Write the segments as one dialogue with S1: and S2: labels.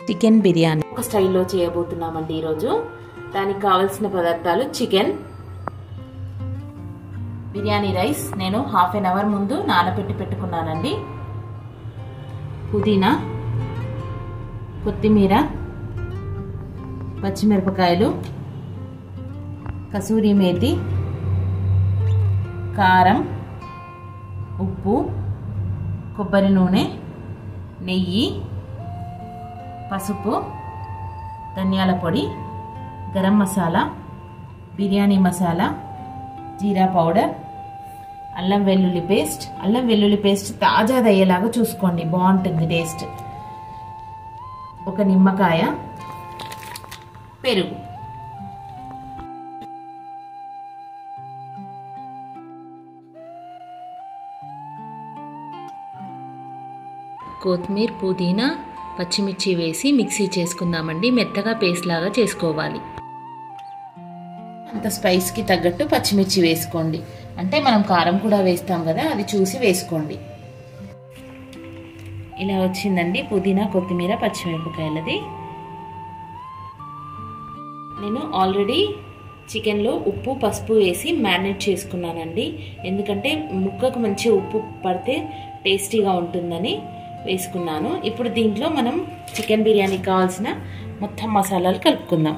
S1: chicken biryani
S2: ఒక స్టైల్లో చేయబోతున్నామండి ఈరోజు దానికి కావలసిన పదార్థాలు చికెన్ బిర్యానీ రైస్ నేను హాఫ్ ఎన్ అవర్ ముందు నానబెట్టి పెట్టుకున్నానండి పుదీనా కొత్తిమీర పచ్చిమిరపకాయలు కసూరి మేతి కారం ఉప్పు కొబ్బరి నూనె నెయ్యి పసుపు ధనియాల పొడి గరం మసాలా బిర్యానీ మసాలా జీరా పౌడర్ అల్లం వెల్లుల్లి పేస్ట్ అల్లం వెల్లుల్లి పేస్ట్ తాజాది అయ్యేలాగా చూసుకోండి బాగుంటుంది టేస్ట్ ఒక నిమ్మకాయ పెరుగు
S1: కొత్తిమీర పుదీనా పచ్చిమిర్చి వేసి మిక్సీ చేసుకుందామండి మెత్తగా పేస్ట్ లాగా చేసుకోవాలి
S2: అంత స్పైస్కి తగ్గట్టు పచ్చిమిర్చి వేసుకోండి అంటే మనం కారం కూడా వేస్తాం కదా అది చూసి వేసుకోండి ఇలా వచ్చిందండి పుదీనా కొత్తిమీర పచ్చిమిరపకాయలది నేను ఆల్రెడీ చికెన్లో ఉప్పు పసుపు వేసి మ్యారినేట్ చేసుకున్నానండి ఎందుకంటే ముక్కకు మంచి ఉప్పు పడితే టేస్టీగా ఉంటుందని వేసుకున్నాను ఇప్పుడు దీంట్లో మనం చికెన్ బిర్యానీకి కావాల్సిన మొత్తం మసాలాలు కలుపుకుందాం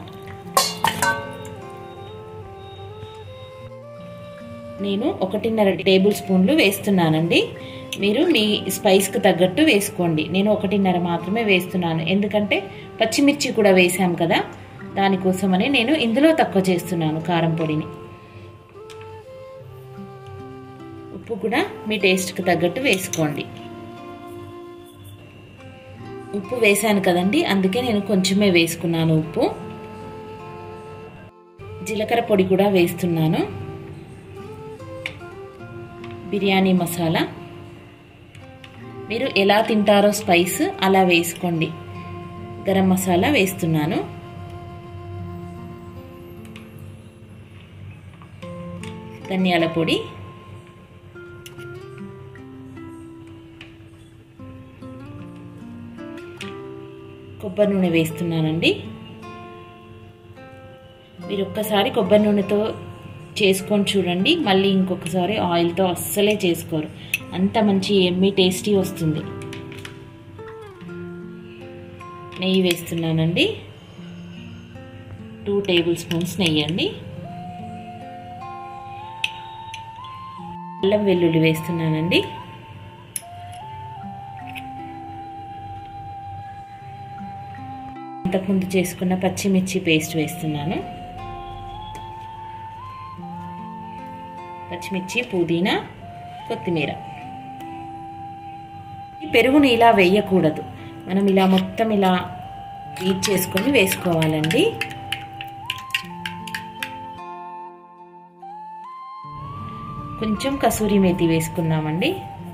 S2: నేను ఒకటిన్నర టేబుల్ స్పూన్లు వేస్తున్నానండి మీరు మీ స్పైస్కి తగ్గట్టు వేసుకోండి నేను ఒకటిన్నర మాత్రమే వేస్తున్నాను ఎందుకంటే పచ్చిమిర్చి కూడా వేసాం కదా దానికోసమని నేను ఇందులో తక్కువ చేస్తున్నాను కారం పొడిని ఉప్పు కూడా మీ టేస్ట్కి తగ్గట్టు వేసుకోండి ఉప్పు వేసాను కదండి అందుకే నేను కొంచెమే వేసుకున్నాను ఉప్పు జీలకర్ర పొడి కూడా వేస్తున్నాను బిర్యానీ మసాలా మీరు ఎలా తింటారో స్పైస్ అలా వేసుకోండి గరం మసాలా వేస్తున్నాను ధనియాల పొడి కొబ్బరి నూనె వేస్తున్నానండి మీరు ఒక్కసారి కొబ్బరి నూనెతో చేసుకొని చూడండి మళ్ళీ ఇంకొకసారి ఆయిల్తో అస్సలే చేసుకోరు అంత మంచి ఎమ్మి టేస్టీ వస్తుంది నెయ్యి వేస్తున్నానండి టూ టేబుల్ స్పూన్స్ నెయ్యి అండి అల్లం వెల్లుల్లి వేస్తున్నానండి ఇంతకుముందు చేసుకున్న పచ్చిమిర్చి పేస్ట్ వేస్తున్నాను పచ్చిమిర్చి పుదీనా కొత్తిమీర ఈ పెరుగుని ఇలా వేయకూడదు మనం ఇలా మొత్తం ఇలా బీట్ చేసుకొని వేసుకోవాలండి కొంచెం కసూరి మేతి వేసుకున్నామండి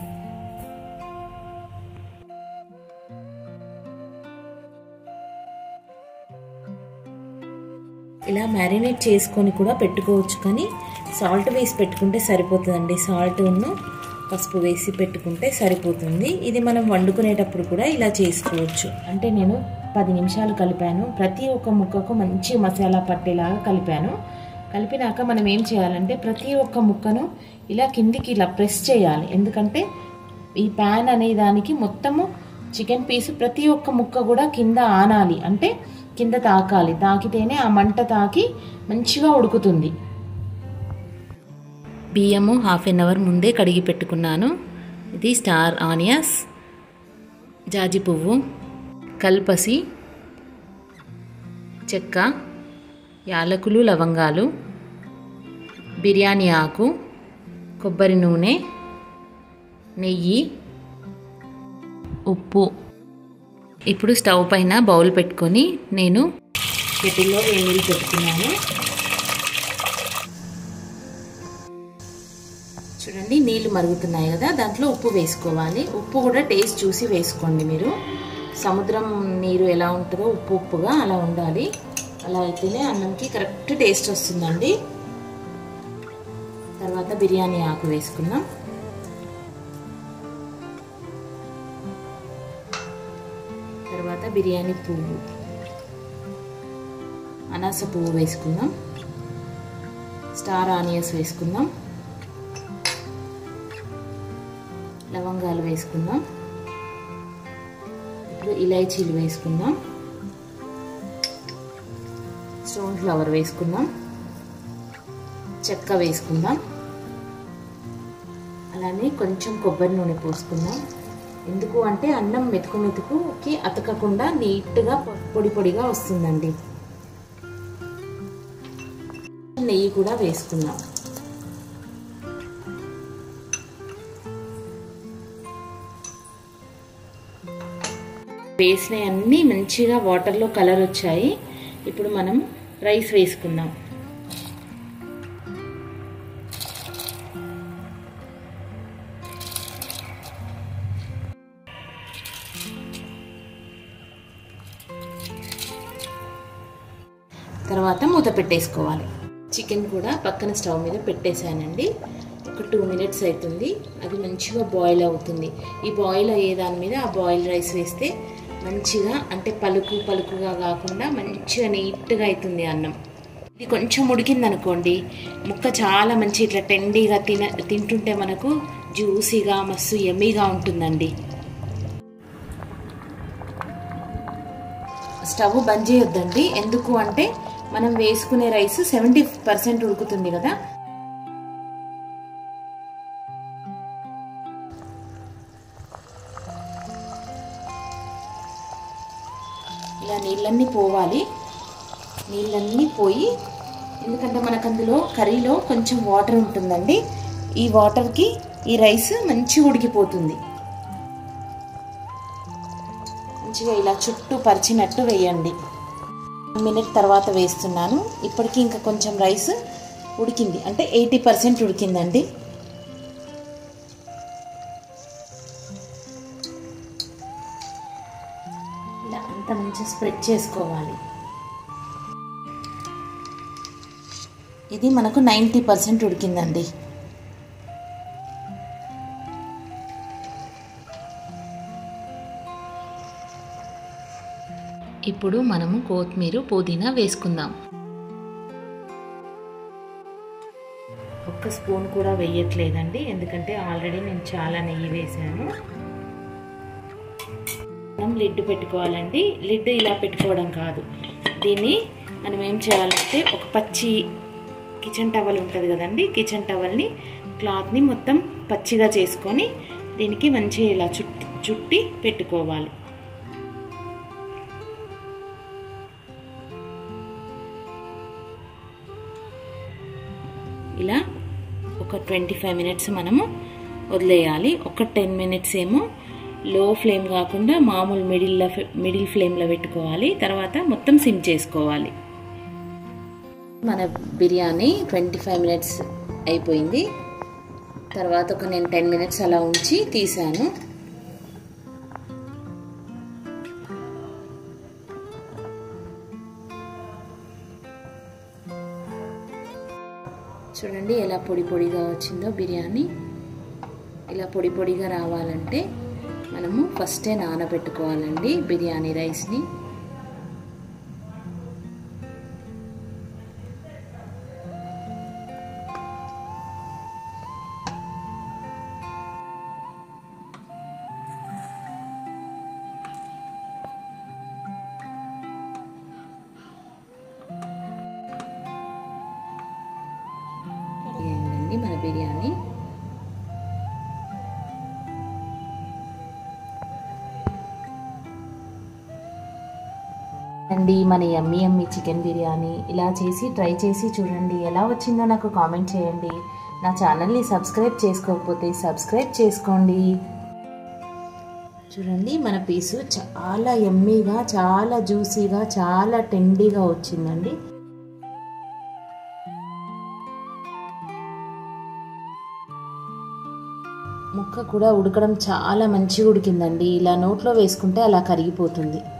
S2: ఇలా మ్యారినేట్ చేసుకొని కూడా పెట్టుకోవచ్చు కానీ సాల్ట్ వేసి పెట్టుకుంటే సరిపోతుందండి సాల్ట్ ఉన్ను పసుపు వేసి పెట్టుకుంటే సరిపోతుంది ఇది మనం వండుకునేటప్పుడు కూడా ఇలా చేసుకోవచ్చు అంటే నేను పది నిమిషాలు కలిపాను ప్రతి ఒక్క ముక్కకు మంచి మసాలా పట్టేలాగా కలిపాను కలిపినాక మనం ఏం చేయాలంటే ప్రతి ఒక్క ముక్కను ఇలా కిందికి ఇలా ప్రెస్ చేయాలి ఎందుకంటే ఈ ప్యాన్ అనే దానికి మొత్తము చికెన్ పీస్ ప్రతి ఒక్క ముక్క కూడా కింద ఆనాలి అంటే కింద తాకాలి తాకితేనే ఆ మంట తాకి మంచిగా ఉడుకుతుంది
S1: బియ్యము హాఫ్ ఎన్ అవర్ ముందే కడిగి పెట్టుకున్నాను ఇది స్టార్ ఆనియన్స్ జాజి పువ్వు కల్పసి చెక్క యాలకులు లవంగాలు బిర్యానీ ఆకు కొబ్బరి నూనె నెయ్యి ఉప్పు ఇప్పుడు స్టవ్ పైన బౌల్ పెట్టుకొని నేను
S2: కెటిల్లో వేడి పెట్టుకున్నాను చూడండి నీళ్లు మరుగుతున్నాయి కదా దాంట్లో ఉప్పు వేసుకోవాలి ఉప్పు కూడా టేస్ట్ చూసి వేసుకోండి మీరు సముద్రం నీరు ఎలా ఉంటుందో ఉప్పు ఉప్పుగా అలా ఉండాలి అలా అయితేనే అన్నంకి కరెక్ట్ టేస్ట్ వస్తుందండి తర్వాత బిర్యానీ ఆకు వేసుకుందాం తర్వాత
S1: బిర్యానీ పువ్వు అనాస పువ్వు వేసుకుందాం స్టార్ ఆనియన్స్ వేసుకుందాం లవంగాలు వేసుకుందాం ఇప్పుడు ఇలైచీలు వేసుకుందాం స్టోన్ ఫ్లవర్ వేసుకుందాం చెక్క వేసుకుందాం అలానే కొంచెం కొబ్బరి నూనె పోసుకుందాం ఎందుకు అంటే అన్నం మెతుకు మెతుకుకి అతకకుండా నీట్గా పొడి పొడిగా వస్తుందండి నెయ్యి కూడా వేసుకుందాం వేసినవన్నీ మంచిగా వాటర్లో కలర్ వచ్చాయి ఇప్పుడు మనం రైస్ వేసుకుందాం తర్వాత మూత పెట్టేసుకోవాలి చికెన్ కూడా పక్కన స్టవ్ మీద పెట్టేశానండి ఒక టూ మినిట్స్ అవుతుంది అది మంచిగా బాయిల్ అవుతుంది ఈ బాయిల్ అయ్యే దాని మీద ఆ బాయిల్ రైస్ వేస్తే మంచిగా అంటే పలుకు పలుకుగా కాకుండా మంచిగా నీట్గా అవుతుంది అన్నం ఇది కొంచెం ఉడికింది అనుకోండి ముక్క చాలా మంచి ఇట్లా టెండీగా తిన తింటుంటే మనకు జ్యూసీగా మస్తు ఎమ్మీగా ఉంటుందండి స్టవ్ బంద్ చేయొద్దండి ఎందుకు అంటే మనం వేసుకునే రైస్ సెవెంటీ పర్సెంట్ ఉడుకుతుంది కదా ఇలా నీళ్ళన్నీ పోవాలి నీళ్ళన్నీ పోయి ఎందుకంటే మనకు అందులో కర్రీలో కొంచెం వాటర్ ఉంటుందండి ఈ వాటర్కి ఈ రైస్ మంచిగా ఉడికిపోతుంది మంచిగా ఇలా చుట్టూ పరిచినట్టు వేయండి మినిట్ తర్వాత వేస్తున్నాను ఇప్పటికి ఇంకా కొంచెం రైస్ ఉడికింది అంటే ఎయిటీ పర్సెంట్ ఉడికిందండి ఇలా అంత మంచిగా స్ప్రెడ్ చేసుకోవాలి ఇది మనకు నైంటీ పర్సెంట్ ఉడికిందండి ఇప్పుడు మనము కొత్తిమీర పుదీనా వేసుకుందాం ఒక్క స్పూన్ కూడా వేయట్లేదండి ఎందుకంటే ఆల్రెడీ నేను చాలా నెయ్యి వేసాను మనం లిడ్ పెట్టుకోవాలండి లిడ్ ఇలా పెట్టుకోవడం కాదు దీన్ని మనం ఏం చేయాలంటే ఒక పచ్చి కిచెన్ టవల్ ఉంటుంది కదండి కిచెన్ టవల్ని క్లాత్ని మొత్తం పచ్చిగా చేసుకొని దీనికి మంచిగా ఇలా చుట్టి చుట్టి పెట్టుకోవాలి ఇలా ఒక ట్వంటీ ఫైవ్ మినిట్స్ మనము వదిలేయాలి ఒక టెన్ మినిట్స్ ఏమో లో ఫ్లేమ్ కాకుండా మామూలు మిడిల్లో మిడిల్ ఫ్లేమ్లో పెట్టుకోవాలి తర్వాత మొత్తం సిమ్ చేసుకోవాలి మన బిర్యానీ ట్వంటీ ఫైవ్ మినిట్స్ అయిపోయింది తర్వాత ఒక నేను టెన్ మినిట్స్ అలా ఉంచి తీసాను చూడండి ఎలా పొడి పొడిగా వచ్చిందో బిర్యానీ ఇలా పొడి పొడిగా రావాలంటే మనము ఫస్టే నానబెట్టుకోవాలండి బిర్యానీ రైస్ని అయిందండి మన బిర్యానీ అండి మన యమ్మీ యమ్మీ చికెన్ బిర్యానీ ఇలా చేసి ట్రై చేసి చూడండి ఎలా వచ్చిందో నాకు కామెంట్ చేయండి నా ఛానల్ని సబ్స్క్రైబ్ చేసుకోకపోతే సబ్స్క్రైబ్ చేసుకోండి చూడండి మన పీసు చాలా ఎమ్మీగా చాలా జ్యూసీగా చాలా టెండీగా వచ్చిందండి ముక్క కూడా ఉడకడం చాలా మంచిగా ఉడికిందండి ఇలా నోట్లో వేసుకుంటే అలా కరిగిపోతుంది